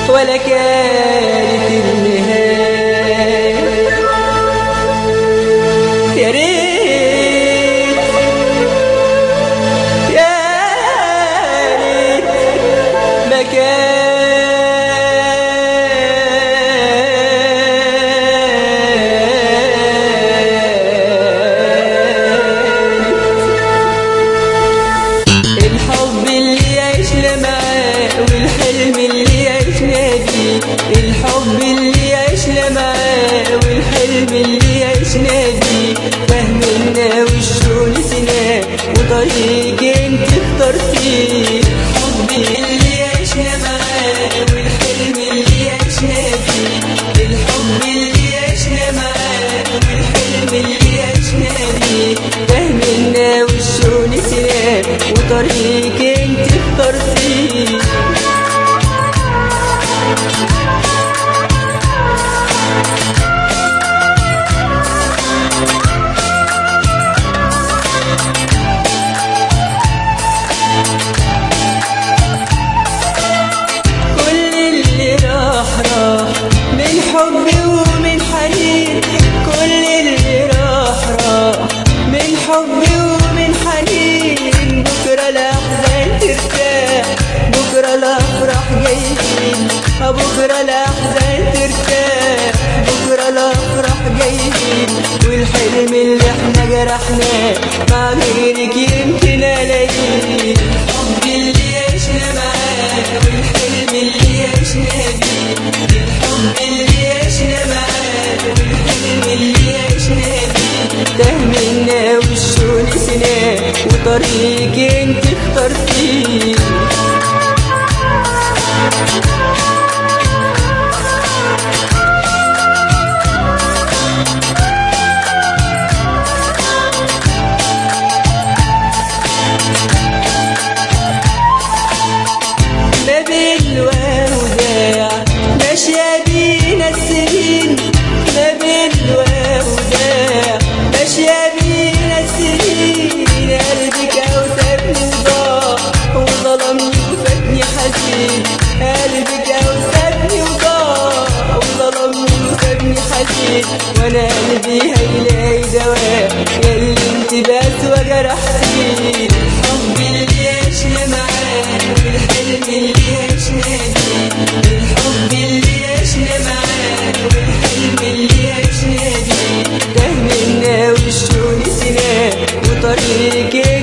ولا كانت النهاية يا ريت يا ريت ما كان الحب اللي عشنا معاه والحلم اللي عشنا بيه الحب اللي عشنا معاه والحلم اللي عشنا بيه فهمنا والشو نسيناه وطريق انت اخترتيه الحب اللي عشنا معاه والحلم اللي عشنا بيه الحب اللي عشنا معاه والحلم اللي عشنا بيه فهمنا والشو نسيناه وطريق انت اخترتيه كل اللي راح راح من حب ومن حنين كل اللي راح راح من حب ومن حنين بكرة الأحزان ترتاح بكرة الأفراح جايين بكرة الأحزان ترتاح بكرة الأفراح جايين والحلم اللي احنا جرحناه مع غيرك يمكن ألاقيه الحب اللي عشنا معاه والحلم اللي عشنا بيه الحب اللي عشنا معاه والحلم اللي عشنا بيه تهمنا والشو نسيناه وطريق انت اخترتيه ما بين وداع ماشية بينا السنين ما بين وداع ماشية بينا السنين قلبك أوسابني وضاع وظلمني وفاتني حزين قلبك أوسابني وضاع وظلمني وسابني حزين وانا قلبي هيلاقي دواء ياللي انت بس وجرحتي الحب اللي عشنا معاه والحلم اللي عشنا بيه الحب اللي عشنا معاه والحلم اللي عشنا بيه تهمنا والشو نسيناه وطريق